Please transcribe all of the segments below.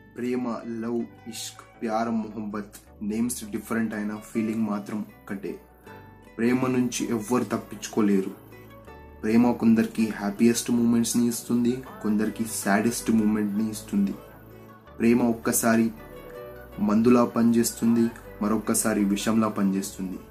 ప్రేమ love ఇష్క్ ప్యార్ మొహబ్బత్ నేమ్స్ డిఫరెంట్ అయిన ఫీలింగ్ మాత్రం ఒకటే ప్రేమ నుంచి ఎవ్వరు తప్పించుకోలేరు ప్రేమ కొందరికి హ్యాపీయెస్ట్ మూమెంట్స్ని ఇస్తుంది కొందరికి సాడెస్ట్ మూమెంట్ని ఇస్తుంది ప్రేమ ఒక్కసారి మందులా పనిచేస్తుంది మరొక్కసారి విషంలా పనిచేస్తుంది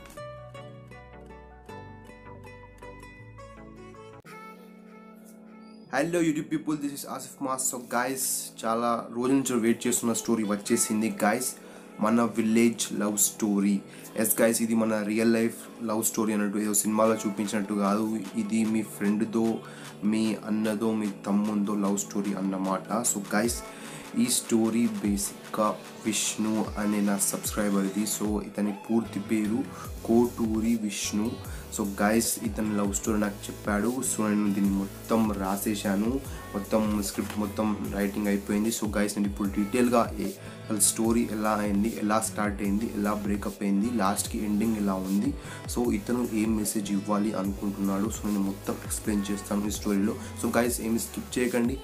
hello YouTube people this is Asif మాస్ సో గాయస్ చాలా రోజుల నుంచి వెయిట్ చేస్తున్న స్టోరీ వచ్చేసింది గాయస్ మన village love story yes guys ఇది మన రియల్ లైఫ్ లవ్ స్టోరీ అన్నట్టు ఏదో సినిమాలో చూపించినట్టు కాదు ఇది మీ ఫ్రెండ్తో మీ అన్నదో మీ తమ్ముందో లవ్ స్టోరీ అన్నమాట సో గాయస్ ఈ స్టోరీ బేసిక్గా విష్ణు అనే నా సబ్స్క్రైబర్ ఇది సో ఇతని పూర్తి పేరు కోటూరి విష్ణు సో గైస్ ఇతని లవ్ స్టోరీ నాకు చెప్పాడు సో నేను దీన్ని మొత్తం రాసేసాను మొత్తం స్క్రిప్ట్ మొత్తం రైటింగ్ అయిపోయింది సో గైస్ నేను ఇప్పుడు డీటెయిల్గా వాళ్ళ స్టోరీ ఎలా అయింది ఎలా స్టార్ట్ అయింది ఎలా బ్రేకప్ అయింది లాస్ట్కి ఎండింగ్ ఎలా ఉంది సో ఇతను ఏం మెసేజ్ ఇవ్వాలి అనుకుంటున్నాడు సో నేను మొత్తం ఎక్స్ప్లెయిన్ చేస్తాను ఈ స్టోరీలో సో గైస్ ఏమి స్కిప్ చేయకండి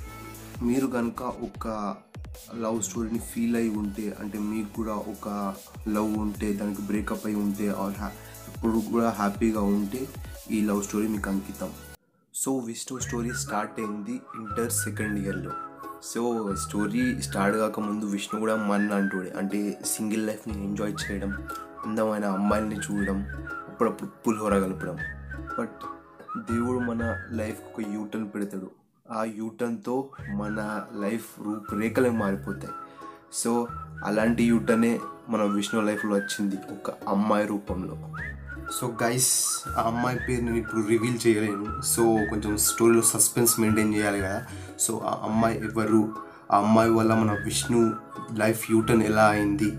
మీరు కనుక ఒక లవ్ స్టోరీని ఫీల్ అయి ఉంటే అంటే మీకు కూడా ఒక లవ్ ఉంటే దానికి బ్రేకప్ అయి ఉంటే ఆర్ ఇప్పుడు కూడా హ్యాపీగా ఉంటే ఈ లవ్ స్టోరీ మీకు అంకితం సో విష్ణు స్టోరీ స్టార్ట్ అయింది ఇంటర్ సెకండ్ ఇయర్లో సో స్టోరీ స్టార్ట్ కాకముందు విష్ణు కూడా మన్ అంటుడే అంటే సింగిల్ లైఫ్ని ఎంజాయ్ చేయడం అందమైన అమ్మాయిల్ని చూడడం అప్పుడప్పుడు పులిహోర కలపడం బట్ దేవుడు మన లైఫ్కి ఒక యూటర్న్ పెడతాడు ఆ యూటర్న్తో మన లైఫ్ రూపురేఖలే మారిపోతాయి సో అలాంటి యూటర్నే మన విష్ణు లైఫ్లో వచ్చింది ఒక అమ్మాయి రూపంలో సో గైస్ ఆ అమ్మాయి పేరు నేను ఇప్పుడు రివీల్ చేయలేను సో కొంచెం స్టోరీలో సస్పెన్స్ మెయింటైన్ చేయాలి కదా సో ఆ అమ్మాయి ఎవరు ఆ అమ్మాయి వల్ల మన విష్ణు లైఫ్ యూటర్న్ ఎలా అయింది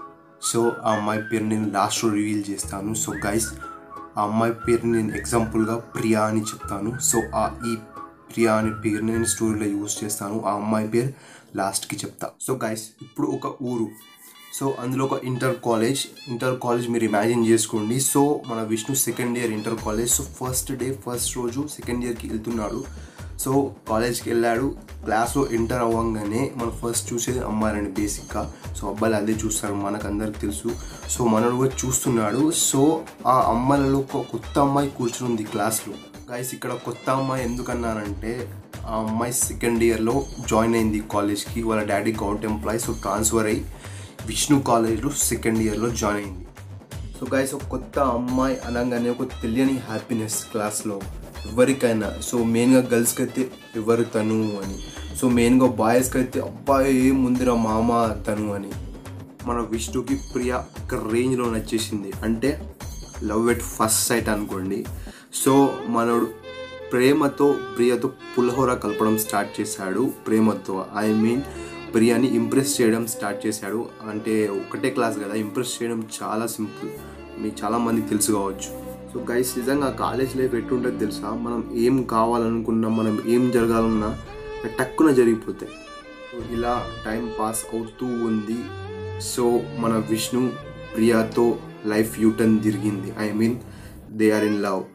సో ఆ అమ్మాయి పేరు నేను లాస్ట్లో రివీల్ చేస్తాను సో గైస్ ఆ అమ్మాయి పేరు నేను ఎగ్జాంపుల్గా ప్రియా అని చెప్తాను సో ఆ ఈ ప్రియా అనే పేరు నేను స్టోరీలో యూజ్ చేస్తాను ఆ అమ్మాయి పేరు లాస్ట్కి చెప్తా సో గైస్ ఇప్పుడు ఒక ఊరు సో అందులో ఒక ఇంటర్ కాలేజ్ ఇంటర్ కాలేజ్ మీరు ఇమాజిన్ చేసుకోండి సో మన Vishnu second year inter college so first day first రోజు సెకండ్ ఇయర్కి వెళ్తున్నాడు సో కాలేజ్కి వెళ్ళాడు క్లాస్లో ఎంటర్ అవ్వగానే మనం ఫస్ట్ చూసేది అమ్మాయిలని బేసిక్గా సో అబ్బాయిలు అదే చూస్తారు మనకు అందరికి తెలుసు సో మనడు కూడా చూస్తున్నాడు సో ఆ అమ్మాయిలలో ఒక కొత్త అమ్మాయి కూర్చుని ఉంది క్లాస్లో గైస్ ఇక్కడ కొత్త అమ్మాయి ఎందుకన్నానంటే ఆ అమ్మాయి సెకండ్ ఇయర్లో జాయిన్ అయింది కాలేజ్కి వాళ్ళ daddy government employee so transfer అయ్యి విష్ణు కాలేజ్లో సెకండ్ ఇయర్లో జాయిన్ అయింది సో గైస్ ఒక కొత్త అమ్మాయి అనగానే ఒక తెలియని హ్యాపీనెస్ క్లాస్లో ఎవరికైనా సో మెయిన్గా గర్ల్స్కి అయితే ఎవరు తను అని సో మెయిన్గా బాయ్స్కి అయితే అబ్బాయి ఏం ముందురా మామ తను అని మన విష్ణుకి ప్రియ ఒక రేంజ్లో నచ్చేసింది అంటే లవ్ ఎట్ ఫస్ట్ సైట్ అనుకోండి సో మనడు ప్రేమతో ప్రియతో పులిహోర కలపడం స్టార్ట్ చేశాడు ప్రేమతో ఐ మీన్ ప్రియాని ఇంప్రెస్ చేయడం స్టార్ట్ చేశాడు అంటే ఒకటే క్లాస్ కదా ఇంప్రెస్ చేయడం చాలా సింపుల్ మీకు చాలా మందికి తెలుసు కావచ్చు సో గైస్ నిజంగా కాలేజ్ లైఫ్ ఎట్టుంటుంది తెలుసా మనం ఏం కావాలనుకున్నా మనం ఏం జరగాలన్నా టక్కున జరిగిపోతాయి సో ఇలా టైం పాస్ అవుతూ ఉంది సో మన విష్ణు ప్రియాతో లైఫ్ యూటర్న్ తిరిగింది I mean they are in love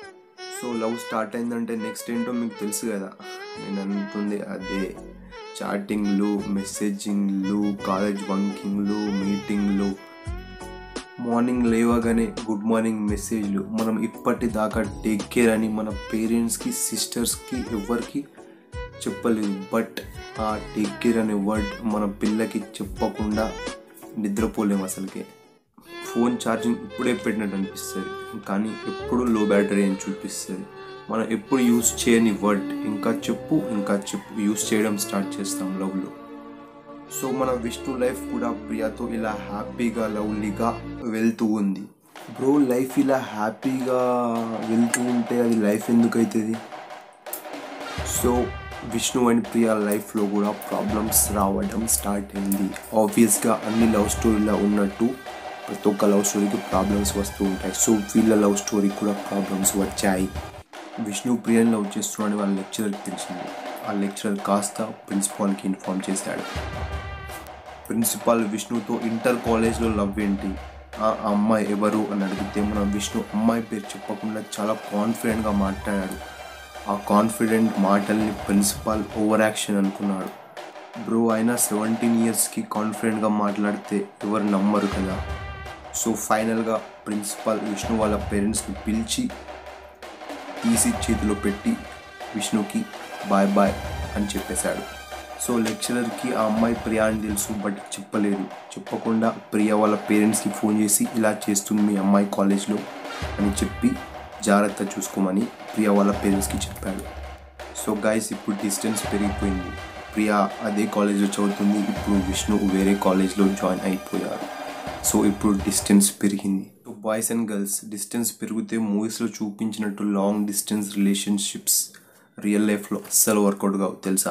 so love start అయిందంటే నెక్స్ట్ ఏంటో మీకు తెలుసు కదా నేను అనుకుంది అదే చాటింగ్లు మెసేజింగ్లు కాలేజ్ బంకింగ్లు మీటింగ్లు మార్నింగ్ లేవగానే గుడ్ మార్నింగ్ మెసేజ్లు మనం ఇప్పటిదాకా టేక్ కేర్ అని మన పేరెంట్స్కి సిస్టర్స్కి ఎవరికి చెప్పలేదు బట్ ఆ టేక్ కేర్ అనే వర్డ్ మన పిల్లకి చెప్పకుండా నిద్రపోలేము అసలుకే ఫోన్ ఛార్జింగ్ ఇప్పుడే పెట్టినట్టు అనిపిస్తుంది కానీ ఎప్పుడు లో బ్యాటరీ అని చూపిస్తుంది మనం ఎప్పుడు యూస్ చేయని వర్డ్ ఇంకా చెప్పు ఇంకా చెప్పు యూస్ చేయడం స్టార్ట్ చేస్తాం లవ్లో సో మన విష్ణు లైఫ్ కూడా ప్రియాతో ఇలా హ్యాపీగా లవ్లీగా వెళ్తూ ఉంది బ్రో లైఫ్ ఇలా హ్యాపీగా వెళ్తూ ఉంటే అది లైఫ్ ఎందుకు అవుతుంది సో విష్ణు అండ్ ప్రియా లైఫ్లో కూడా ప్రాబ్లమ్స్ రావడం స్టార్ట్ అయింది ఆబ్వియస్గా అన్ని లవ్ స్టోరీలో ఉన్నట్టు ప్రతి ఒక్క లవ్ స్టోరీకి ప్రాబ్లమ్స్ వస్తూ ఉంటాయి సో వీళ్ళ లవ్ స్టోరీకి కూడా ప్రాబ్లమ్స్ వచ్చాయి విష్ణు ప్రియని లవ్ చేస్తున్నాడని వాళ్ళ లెక్చరర్కి తెలిసింది ఆ లెక్చరర్ కాస్త ప్రిన్సిపాల్కి ఇన్ఫామ్ చేశాడు ప్రిన్సిపాల్ విష్ణుతో ఇంటర్ కాలేజ్లో లవ్ ఏంటి ఆ అమ్మాయి ఎవరు అని అడిగితే మన విష్ణు అమ్మాయి పేరు చెప్పకుండా చాలా కాన్ఫిడెంట్గా మాట్లాడాడు ఆ కాన్ఫిడెంట్ మాటల్ని ప్రిన్సిపాల్ ఓవర్ యాక్షన్ అనుకున్నాడు బ్రో అయినా సెవెంటీన్ ఇయర్స్కి కాన్ఫిడెంట్గా మాట్లాడితే ఎవరు నమ్మరు కదా సో ఫైనల్గా ప్రిన్సిపాల్ విష్ణు వాళ్ళ పేరెంట్స్ని పిలిచి తీసి చేతిలో పెట్టి విష్ణుకి బాయ్ బాయ్ అని చెప్పేశాడు సో లెక్చరర్కి ఆ అమ్మాయి ప్రియా అని తెలుసు బట్ చెప్పలేదు చెప్పకుండా ప్రియా వాళ్ళ పేరెంట్స్కి ఫోన్ చేసి ఇలా చేస్తుంది మీ అమ్మాయి కాలేజ్లో అని చెప్పి జాగ్రత్త చూసుకోమని ప్రియా వాళ్ళ పేరెంట్స్కి చెప్పాడు సో గైస్ ఇప్పుడు డిస్టెన్స్ పెరిగిపోయింది ప్రియా అదే కాలేజ్లో చదువుతుంది ఇప్పుడు విష్ణు వేరే కాలేజ్లో జాయిన్ అయిపోయారు సో ఇప్పుడు డిస్టెన్స్ పెరిగింది so boys and girls distance పెరిగితే మూవీస్లో చూపించినట్టు లాంగ్ డిస్టెన్స్ రిలేషన్షిప్స్ రియల్ లైఫ్లో అస్సలు వర్కౌట్ కావు తెలుసా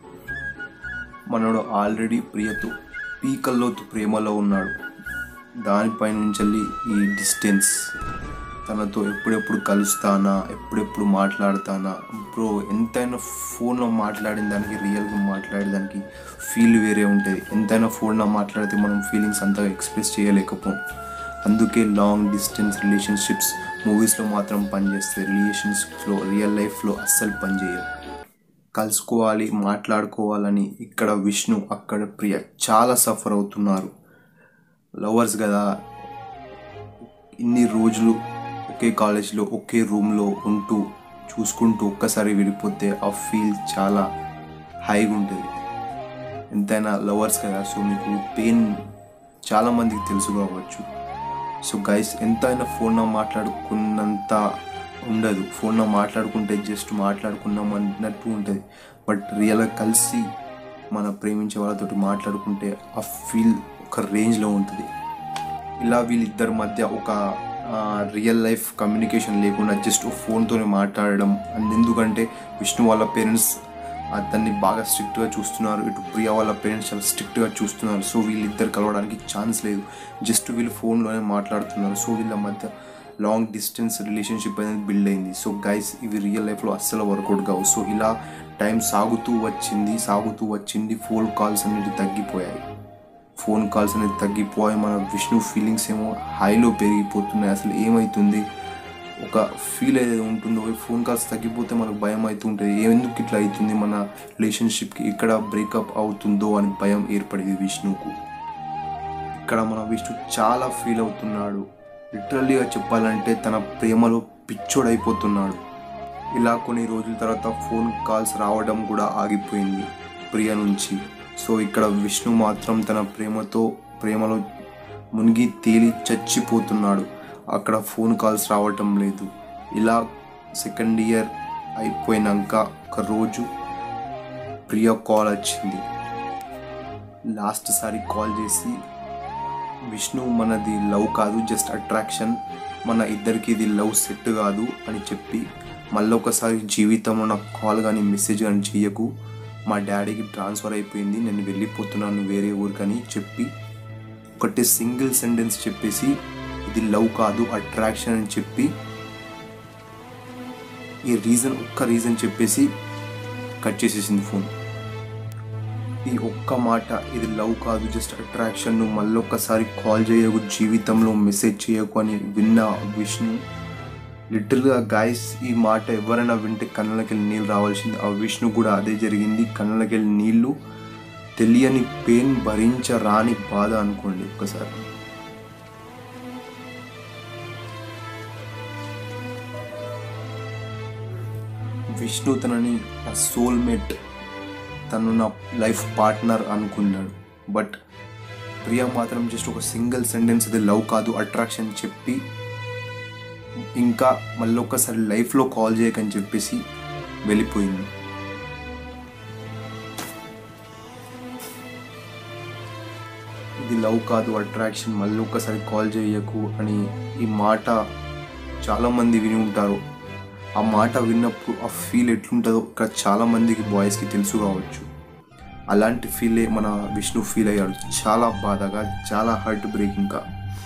మనోడు ఆల్రెడీ ప్రియతో పీకల్లోతు ప్రేమలో ఉన్నాడు దానిపై నుంచి ఈ డిస్టెన్స్ తనతో ఎప్పుడెప్పుడు కలుస్తానా ఎప్పుడెప్పుడు మాట్లాడతానా బ్రో ఎంతైనా ఫోన్లో మాట్లాడిన దానికి రియల్గా మాట్లాడే దానికి ఫీల్ వేరే ఉంటుంది ఎంతైనా ఫోన్లో మాట్లాడితే మనం ఫీలింగ్స్ అంతగా ఎక్స్ప్రెస్ చేయలేకపోం అందుకే లాంగ్ డిస్టెన్స్ రిలేషన్షిప్స్ మూవీస్లో మాత్రం పనిచేస్తాయి రిలేషన్షిప్స్లో రియల్ లైఫ్లో అస్సలు పనిచేయవు కలుసుకోవాలి మాట్లాడుకోవాలని ఇక్కడ విష్ణు అక్కడ ప్రియ చాలా సఫర్ అవుతున్నారు లవర్స్ కదా ఇన్ని రోజులు ఒకే కాలేజ్లో ఒకే రూమ్లో ఉంటూ చూసుకుంటూ ఒక్కసారి విడిపోతే ఆ ఫీల్ చాలా హైగా ఉంటుంది ఎంతైనా లవర్స్ కదా సో మీకు పెయిన్ చాలామందికి తెలుసు కావచ్చు సో గైస్ ఎంతైనా ఫోన్లో మాట్లాడుకున్నంత ఉండదు ఫోన్లో మాట్లాడుకుంటే జస్ట్ మాట్లాడుకున్నాం అన్నట్టు ఉంటుంది బట్ రియల్గా కలిసి మన ప్రేమించే వాళ్ళతోటి మాట్లాడుకుంటే ఆ ఫీల్ ఒక రేంజ్లో ఉంటుంది ఇలా వీళ్ళిద్దరి మధ్య ఒక రియల్ లైఫ్ కమ్యూనికేషన్ లేకుండా జస్ట్ ఫోన్తోనే మాట్లాడడం అండ్ ఎందుకంటే విష్ణు వాళ్ళ పేరెంట్స్ అతన్ని బాగా స్ట్రిక్ట్గా చూస్తున్నారు ఇటు ప్రియా వాళ్ళ పేరెంట్స్ చాలా స్ట్రిక్ట్గా చూస్తున్నారు సో వీళ్ళిద్దరు కలవడానికి ఛాన్స్ లేదు జస్ట్ వీళ్ళు ఫోన్లోనే మాట్లాడుతున్నారు సో వీళ్ళ మధ్య లాంగ్ డిస్టెన్స్ రిలేషన్షిప్ అనేది బిల్డ్ అయింది సో గైస్ ఇవి రియల్ లైఫ్లో అస్సలు వర్కౌట్ కావు సో ఇలా టైం సాగుతూ వచ్చింది సాగుతూ వచ్చింది ఫోన్ కాల్స్ అనేవి తగ్గిపోయాయి ఫోన్ కాల్స్ అనేది తగ్గిపోయాయి మన విష్ణు ఫీలింగ్స్ ఏమో హైలో పెరిగిపోతున్నాయి అసలు ఏమవుతుంది ఒక ఫీల్ ఏదైతే ఉంటుందో ఫోన్ కాల్స్ తగ్గిపోతే మనకు భయం అవుతుంటుంది ఎందుకు ఇట్లా అవుతుంది మన రిలేషన్షిప్కి ఇక్కడ బ్రేకప్ అవుతుందో అని భయం ఏర్పడేది విష్ణుకు ఇక్కడ మన విష్ణు చాలా ఫీల్ అవుతున్నాడు లిటరల్లీగా చెప్పాలంటే తన ప్రేమలో పిచ్చోడైపోతున్నాడు ఇలా కొన్ని రోజుల తర్వాత ఫోన్ కాల్స్ రావడం కూడా ఆగిపోయింది ప్రియ నుంచి సో ఇక్కడ విష్ణు మాత్రం తన ప్రేమతో ప్రేమలో మునిగి తేలి చచ్చిపోతున్నాడు అక్కడ ఫోన్ కాల్స్ రావటం లేదు ఇలా సెకండ్ ఇయర్ అయిపోయినాక ఒక రోజు ప్రియ కాల్ వచ్చింది లాస్ట్ సారి కాల్ చేసి విష్ణు మనది లవ్ కాదు జస్ట్ అట్రాక్షన్ మన ఇద్దరికి ఇది లవ్ సెట్ కాదు అని చెప్పి మళ్ళీ ఒకసారి జీవితంలో నాకు కాల్ కానీ మెసేజ్ కానీ చెయ్యకు మా డాడీకి ట్రాన్స్ఫర్ అయిపోయింది నేను వెళ్ళిపోతున్నాను వేరే ఊరికని చెప్పి ఒకటి సింగిల్ సెంటెన్స్ చెప్పేసి ఇది లవ్ కాదు అట్రాక్షన్ అని చెప్పి ఈ రీజన్ ఒక్క రీజన్ చెప్పేసి కట్ చేసేసింది ఫోన్ ఈ ఒక్క మాట ఇది లవ్ కాదు జస్ట్ అట్రాక్షన్ నువ్వు మళ్ళీ ఒక్కసారి కాల్ చేయకు జీవితంలో మెసేజ్ చేయకు అని విన్న విష్ణు లిటిల్గా గాయస్ ఈ మాట ఎవరైనా వింటే కళ్ళకి వెళ్ళి నీళ్ళు రావాల్సింది ఆ విష్ణు కూడా అదే జరిగింది కళ్ళకి వెళ్ళి నీళ్ళు తెలియని పెయిన్ భరించరాని బాధ అనుకోండి ఒక్కసారి విష్ణు తనని నా సోల్మేట్ తను నా లైఫ్ పార్ట్నర్ అనుకున్నాడు బట్ ప్రియా మాత్రం జస్ట్ ఒక సింగిల్ సెంటెన్స్ అది లవ్ కాదు అట్రాక్షన్ చెప్పి ఇంకా మళ్ళీ ఒక్కసారి లైఫ్లో కాల్ చేయకని చెప్పేసి వెళ్ళిపోయింది ఇది లవ్ కాదు అట్రాక్షన్ మళ్ళీ ఒక్కసారి కాల్ చేయకు అని ఈ మాట చాలామంది విని ఉంటారు ఆ మాట విన్నప్పుడు ఆ ఫీల్ ఎట్లుంటుందో ఇక్కడ చాలామందికి బాయ్స్కి తెలుసు కావచ్చు అలాంటి ఫీలే మన విష్ణు ఫీల్ అయ్యాడు చాలా బాధగా చాలా హార్ట్ బ్రేకింగ్గా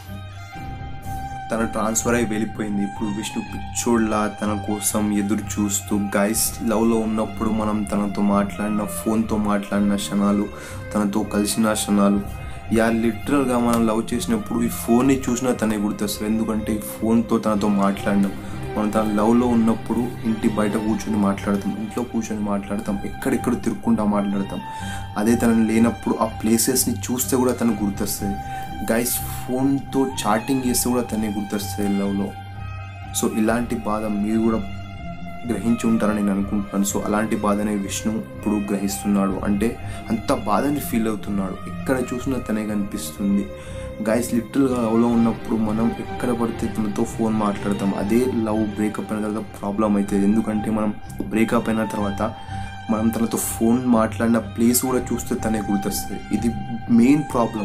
తన ట్రాన్స్ఫర్ అయి వెళ్ళిపోయింది ఇప్పుడు విష్ణు పిచ్చోళ్ళ తన కోసం ఎదురు చూస్తూ గైస్ లవ్లో ఉన్నప్పుడు మనం తనతో మాట్లాడిన ఫోన్తో మాట్లాడిన క్షణాలు తనతో కలిసిన క్షణాలు యా లిటరల్గా మనం లవ్ చేసినప్పుడు ఈ ఫోన్ని చూసినా తనే గుర్తొస్తుంది ఎందుకంటే ఈ ఫోన్తో తనతో మాట్లాడినాం మనం తన లవ్లో ఉన్నప్పుడు ఇంటి బయట కూర్చొని మాట్లాడతాం ఇంట్లో కూర్చొని మాట్లాడతాం ఎక్కడెక్కడ తిరుక్కుంటా మాట్లాడతాం అదే తనని లేనప్పుడు ఆ ప్లేసెస్ని చూస్తే కూడా తను గుర్తొస్తుంది గైస్ ఫోన్తో చాటింగ్ చేస్తే కూడా తనే గుర్తొస్తుంది లవ్లో సో ఇలాంటి బాధ మీరు కూడా గ్రహించి ఉంటారని నేను అనుకుంటున్నాను సో అలాంటి బాధనే విష్ణు ఇప్పుడు గ్రహిస్తున్నాడు అంటే అంత బాధని ఫీల్ అవుతున్నాడు ఎక్కడ చూసినా తనే కనిపిస్తుంది గైస్ లిటిల్గా లవ్లో ఉన్నప్పుడు మనం ఎక్కడ పడితే తనతో ఫోన్ మాట్లాడతాం అదే లవ్ బ్రేకప్ అయిన తర్వాత ప్రాబ్లం అవుతుంది ఎందుకంటే మనం బ్రేకప్ అయిన తర్వాత మనం తనతో ఫోన్ మాట్లాడిన ప్లేస్ కూడా చూస్తే తనే గుర్తొస్తుంది ఇది మెయిన్ ప్రాబ్లం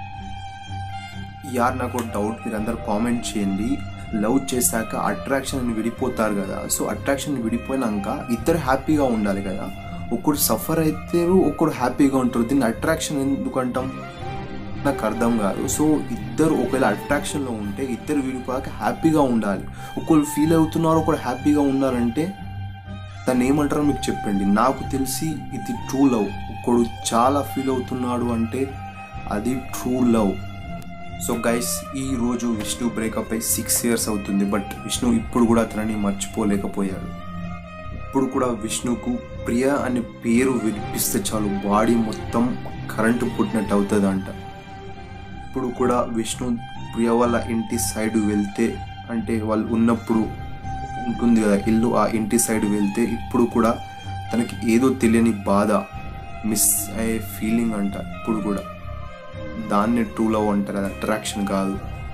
యార్ నాకు డౌట్ మీరు అందరు కామెంట్ చేయండి లవ్ చేశాక అట్రాక్షన్ అని విడిపోతారు కదా సో అట్రాక్షన్ విడిపోయినాక ఇద్దరు హ్యాపీగా ఉండాలి కదా ఒకడు సఫర్ అయితే ఒకడు హ్యాపీగా ఉంటారు దీన్ని అట్రాక్షన్ ఎందుకు అంటాం నాకు అర్థం కాదు సో ఇద్దరు ఒకవేళ అట్రాక్షన్లో ఉంటే ఇద్దరు విడిపోయాక హ్యాపీగా ఉండాలి ఒకళ్ళు ఫీల్ అవుతున్నారు ఒకడు హ్యాపీగా ఉన్నారంటే దాన్ని ఏమంటారో మీకు చెప్పండి నాకు తెలిసి ఇది ట్రూ లవ్ ఒకడు చాలా ఫీల్ అవుతున్నాడు అంటే అది ట్రూ లవ్ సో గైస్ ఈ రోజు విష్ణు బ్రేకప్ అయి సిక్స్ ఇయర్స్ అవుతుంది బట్ విష్ణు ఇప్పుడు కూడా అతనిని మర్చిపోలేకపోయాడు ఇప్పుడు కూడా విష్ణుకు ప్రియ అనే పేరు వినిపిస్తే చాలు బాడీ మొత్తం కరెంటు పుట్టినట్టు అవుతుంది అంట ఇప్పుడు కూడా విష్ణు ప్రియ వాళ్ళ ఇంటి సైడ్ వెళ్తే అంటే వాళ్ళు ఉన్నప్పుడు ఉంటుంది కదా ఇల్లు ఆ ఇంటి సైడ్ వెళ్తే ఇప్పుడు కూడా తనకి ఏదో తెలియని బాధ మిస్ అయ్యే ఫీలింగ్ అంట ఇప్పుడు కూడా దాన్ని ట్రూ లవ్ అంటారు అది అట్రాక్షన్ కాదు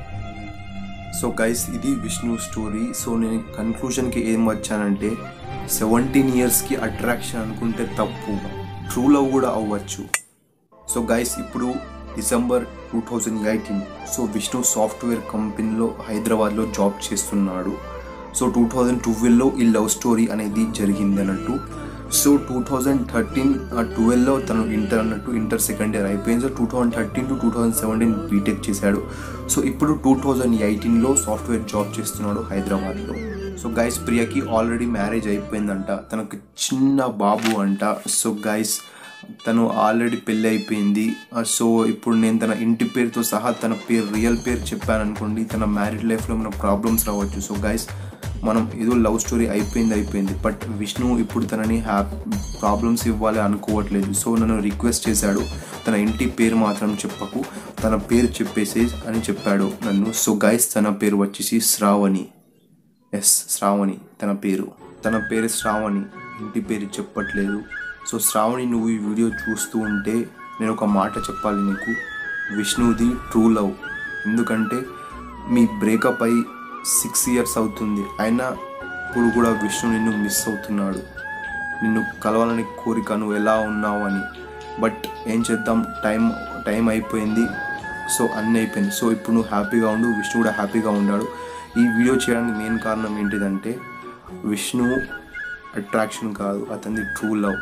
సో గైస్ ఇది విష్ణు స్టోరీ సో నేను కన్క్లూషన్కి ఏం వచ్చానంటే సెవెంటీన్ ఇయర్స్కి అట్రాక్షన్ అనుకుంటే తప్పు ట్రూ లవ్ కూడా అవ్వచ్చు సో గైస్ ఇప్పుడు December two thousand eighteen so Vishnu software కంపెనీలో హైదరాబాద్లో జాబ్ చేస్తున్నాడు సో టూ థౌజండ్ ట్వెల్వ్లో ఈ లవ్ స్టోరీ అనేది జరిగింది అన్నట్టు సో టూ థౌజండ్ థర్టీన్ ట్వెల్వ్లో తను ఇంటర్ అన్నట్టు ఇంటర్ సెకండ్ ఇయర్ అయిపోయింది so two thousand thirteen to two thousand seventeen BTech చేశాడు సో ఇప్పుడు టూ థౌజండ్ ఎయిటీన్లో సాఫ్ట్వేర్ జాబ్ చేస్తున్నాడు హైదరాబాద్లో సో గైస్ ప్రియకి ఆల్రెడీ మ్యారేజ్ అయిపోయిందంట తనకు చిన్న బాబు అంట సో గైస్ తను ఆల్రెడీ పెళ్ళి అయిపోయింది ఆ, సో ఇప్పుడు నేను తన ఇంటి పేరుతో సహా తన పేరు రియల్ పేరు చెప్పాను అనుకోండి తన మ్యారీడ్ లైఫ్లో మన ప్రాబ్లమ్స్ రావచ్చు సో గైస్ మనం ఏదో లవ్ స్టోరీ అయిపోయింది అయిపోయింది బట్ విష్ణు ఇప్పుడు తనని హ్యాప్ ప్రాబ్లమ్స్ ఇవ్వాలి అనుకోవట్లేదు సో నన్ను రిక్వెస్ట్ చేశాడు తన ఇంటి పేరు మాత్రం చెప్పకు తన పేరు చెప్పేసి అని చెప్పాడు నన్ను సో గైస్ తన పేరు వచ్చేసి శ్రావణి ఎస్ శ్రావణి తన పేరు తన పేరు శ్రావణి ఇంటి పేరు చెప్పట్లేదు సో శ్రావణి నువ్వు ఈ వీడియో చూస్తూ ఉంటే నేను ఒక మాట చెప్పాలి నీకు విష్ణుది ట్రూ లవ్ ఎందుకంటే మీ బ్రేకప్ అయి సిక్స్ ఇయర్స్ అవుతుంది అయినా ఇప్పుడు కూడా విష్ణు నిన్ను మిస్ అవుతున్నాడు నిన్ను కలవాలని కోరిక నువ్వు ఎలా ఉన్నావు అని బట్ ఏం చేద్దాం టైం టైం అయిపోయింది సో అన్నీ అయిపోయింది సో ఇప్పుడు నువ్వు హ్యాపీగా ఉండు విష్ణు కూడా హ్యాపీగా ఉన్నాడు ఈ వీడియో చేయడానికి మెయిన్ కారణం ఏంటిదంటే విష్ణు అట్రాక్షన్ కాదు అతనిది ట్రూ లవ్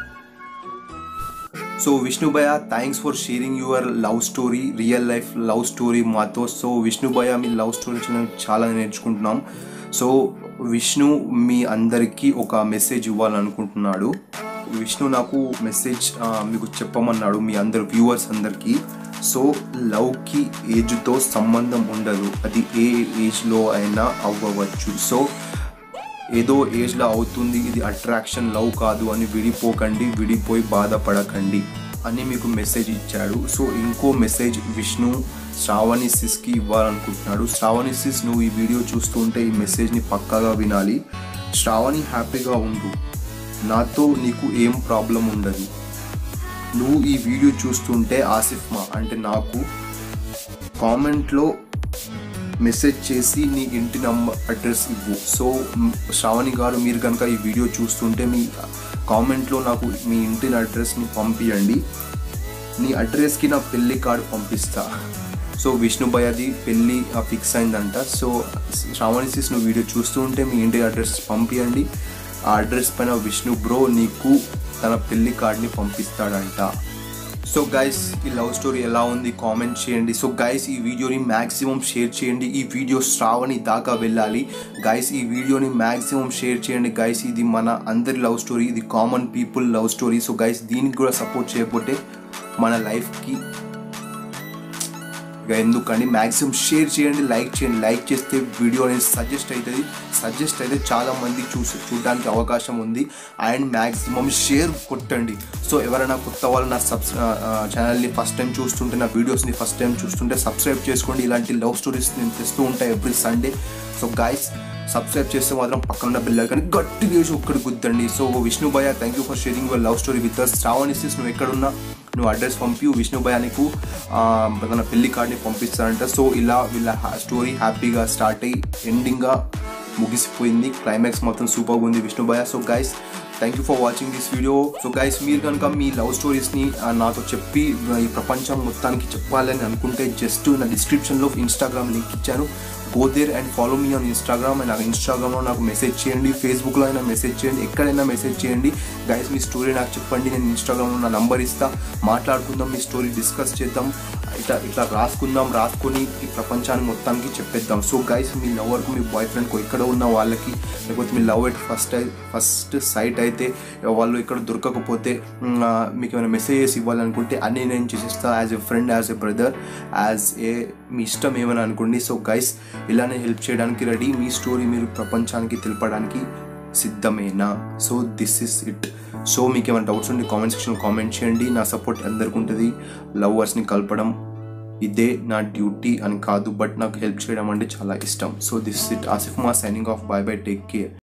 సో విష్ణు భయ thanks for sharing your love story real life love story మాతో సో విష్ణు భయ మీ లవ్ స్టోరీ నుంచి మేము చాలా నేర్చుకుంటున్నాం సో విష్ణు మీ అందరికీ ఒక మెసేజ్ ఇవ్వాలనుకుంటున్నాడు విష్ణు నాకు మెసేజ్ ఆ, మీకు చెప్పమన్నాడు మీ అందరు వ్యూవర్స్ అందరికీ సో లవ్కి ఏజ్తో సంబంధం ఉండదు అది ఏ ఏజ్లో అయినా అవ్వవచ్చు సో ఏదో ఏజ్లో అవుతుంది ఇది అట్రాక్షన్ లవ్ కాదు అని విడిపోకండి విడిపోయి బాధపడకండి అని మీకు మెసేజ్ ఇచ్చాడు సో ఇంకో మెసేజ్ విష్ణు శ్రావణి సిస్కి ఇవ్వాలనుకుంటున్నాడు శ్రావణి సిస్ నువ్వు ఈ వీడియో చూస్తుంటే ఈ మెసేజ్ని పక్కాగా వినాలి శ్రావణి హ్యాపీగా ఉండు నాతో నీకు ఏం ప్రాబ్లం ఉండదు నువ్వు ఈ వీడియో చూస్తుంటే ఆసిఫ్ మా అంటే నాకు కామెంట్లో మెసేజ్ చేసి నీ ఇంటి నంబర్ అడ్రస్ ఇవ్వు సో మ్, శ్రావణి గారు మీరు కనుక ఈ వీడియో చూస్తుంటే మీ కామెంట్లో నాకు మీ ఇంటి అడ్రస్ని పంపించండి నీ అడ్రస్కి నా పెళ్లి కార్డు పంపిస్తా సో విష్ణు భయది పెళ్ళి ఫిక్స్ అయిందంట సో శ్రావణి సిస్ నువ్వు వీడియో చూస్తూ ఉంటే మీ ఇంటి అడ్రస్ పంపించండి ఆ అడ్రస్ పైన విష్ణు బ్రో నీకు తన పెళ్లి కార్డ్ని పంపిస్తాడంట సో గైస్ ఈ లవ్ స్టోరీ ఎలా ఉంది కామెంట్ చేయండి సో గైస్ ఈ వీడియోని మ్యాక్సిమం షేర్ చేయండి ఈ వీడియో శ్రావణి దాకా వెళ్ళాలి గైస్ ఈ వీడియోని మ్యాక్సిమం షేర్ చేయండి గైస్ ఇది మన అందరి లవ్ స్టోరీ ఇది common people love story so guys దీనికి కూడా సపోర్ట్ చేయకపోతే మన లైఫ్కి ఇక ఇంకా ఎందుకండి మ్యాక్సిమం షేర్ చేయండి లైక్ చేయండి లైక్ చేస్తే వీడియో అనేది సజెస్ట్ అవుతుంది సజెస్ట్ అయితే చాలా మంది చూసి చూడడానికి అవకాశం ఉంది అండ్ మ్యాక్సిమం షేర్ కొట్టండి సో ఎవరైనా కొత్త వాళ్ళు నా సబ్స్ ఛానల్ని ఫస్ట్ టైం చూస్తుంటే నా వీడియోస్ని ఫస్ట్ టైం చూస్తుంటే సబ్స్క్రైబ్ చేసుకోండి ఇలాంటి లవ్ స్టోరీస్ నేను తెస్తూ ఉంటాయి every Sunday so guys subscribe చేస్తే మాత్రం పక్కన ఉన్న బిల్ కానీ గట్టిగా వేసి ఒక్కడి గుద్దండి సో విష్ణు భయ thank you for sharing your love story with us Sravan ఇస్ నువ్వు ఎక్కడున్నా నువ్వు అడ్రస్ పంపి విష్ణు భయ నీకు ఆ, తన పెళ్లి కార్డ్ని పంపిస్తారంట సో ఇలా వీళ్ళ స్టోరీ హ్యాపీగా స్టార్ట్ అయ్యి ఎండింగ్గా ముగిసిపోయింది క్లైమాక్స్ మాత్రం సూపర్గా ఉంది విష్ణు భయ so guys thank you for watching this video so guys మీరు కనుక మీ లవ్ స్టోరీస్ని నాతో చెప్పి ఈ ప్రపంచం మొత్తానికి చెప్పాలని అనుకుంటే జస్ట్ నా డిస్క్రిప్షన్లో ఇన్స్టాగ్రామ్ లింక్ ఇచ్చాను go there and follow me on Instagram and నాకు ఇన్స్టాగ్రామ్లో నాకు మెసేజ్ చేయండి ఫేస్బుక్లో అయినా మెసేజ్ చేయండి ఎక్కడైనా మెసేజ్ చేయండి గైస్ మీ స్టోరీ నాకు చెప్పండి నేను ఇన్స్టాగ్రామ్లో నా నంబర్ ఇస్తా మాట్లాడుకుందాం మీ స్టోరీ డిస్కస్ చేద్దాం ఇట్లా ఇట్లా రాసుకుందాం రాసుకొని ఈ ప్రపంచాన్ని మొత్తానికి చెప్పేద్దాం సో గైస్ మీ లవర్కు మీ బాయ్ ఫ్రెండ్కు ఎక్కడ ఉన్న వాళ్ళకి లేకపోతే మీ love at first first sight అయితే వాళ్ళు ఇక్కడ దొరకకపోతే మ్, ఆ, మీకు ఏమైనా మెసేజెస్ ఇవ్వాలనుకుంటే అన్నీ నేను చేసేస్తా as a friend as a brother as a మీ ఇష్టం ఏమైనా అనుకోండి సో గైస్ ఇలానే హెల్ప్ చేయడానికి రెడీ మీ స్టోరీ మీరు ప్రపంచానికి తెలపడానికి సిద్ధమేనా so this is it so మీకు ఏమైనా డౌట్స్ ఉంటే కామెంట్ సెక్షన్లో కామెంట్ చేయండి నా సపోర్ట్ అందరికి ఉంటుంది లవర్స్ని కలపడం ఇదే నా డ్యూటీ అని కాదు బట్ నాకు హెల్ప్ చేయడం అంటే చాలా ఇష్టం సో దిస్ ఇట్ ఆసిఫ్ మా signing off bye bye take care